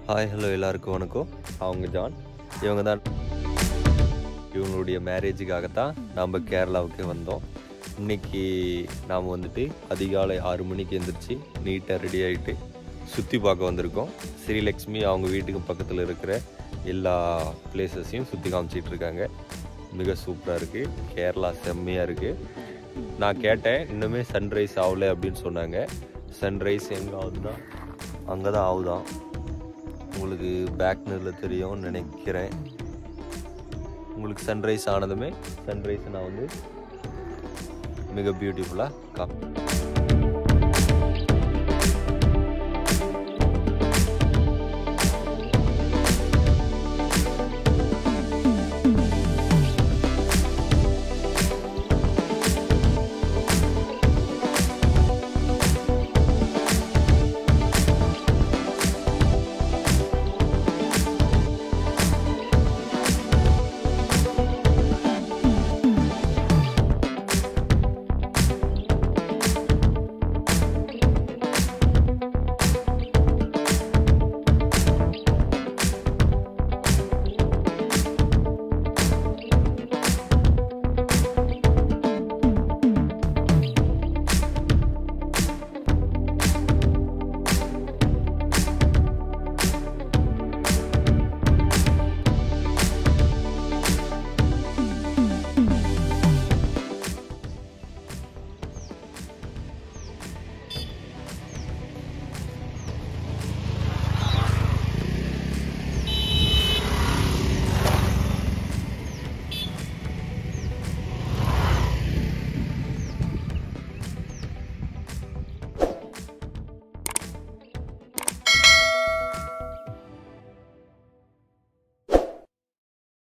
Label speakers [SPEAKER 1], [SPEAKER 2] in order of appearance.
[SPEAKER 1] hi hello எல்லாருக்கும் வணக்கம் அவங்க ஜான் இவங்க தான் இவங்களுடைய மேரேஜுக்காகத்தான் நாம் கேரளாவுக்கு வந்தோம் இன்னைக்கு நாம் வந்துட்டு அதிகாலை ஆறு மணிக்கு எந்திரிச்சு நீட்டாக ரெடி ஆகிட்டு சுற்றி பார்க்க வந்திருக்கோம் ஸ்ரீலக்ஷ்மி அவங்க வீட்டுக்கு பக்கத்தில் இருக்கிற எல்லா பிளேசஸையும் சுற்றி காமிச்சிட்டு இருக்காங்க மிக சூப்பராக இருக்குது கேரளா செம்மையாக இருக்குது நான் கேட்டேன் இன்னுமே சன்ரைஸ் ஆகலை அப்படின்னு சொன்னாங்க சன்ரைஸ் எங்கே ஆகுதுன்னா அங்கே தான் ஆகுதான் உங்களுக்கு பேக் மிரரில் தெரியும்னு நினைக்கிறேன் உங்களுக்கு சன்ரைஸ் ஆனதுமே சன்ரைஸ் நான் வந்து மிக பியூட்டிஃபுல்லாக காப்பேன்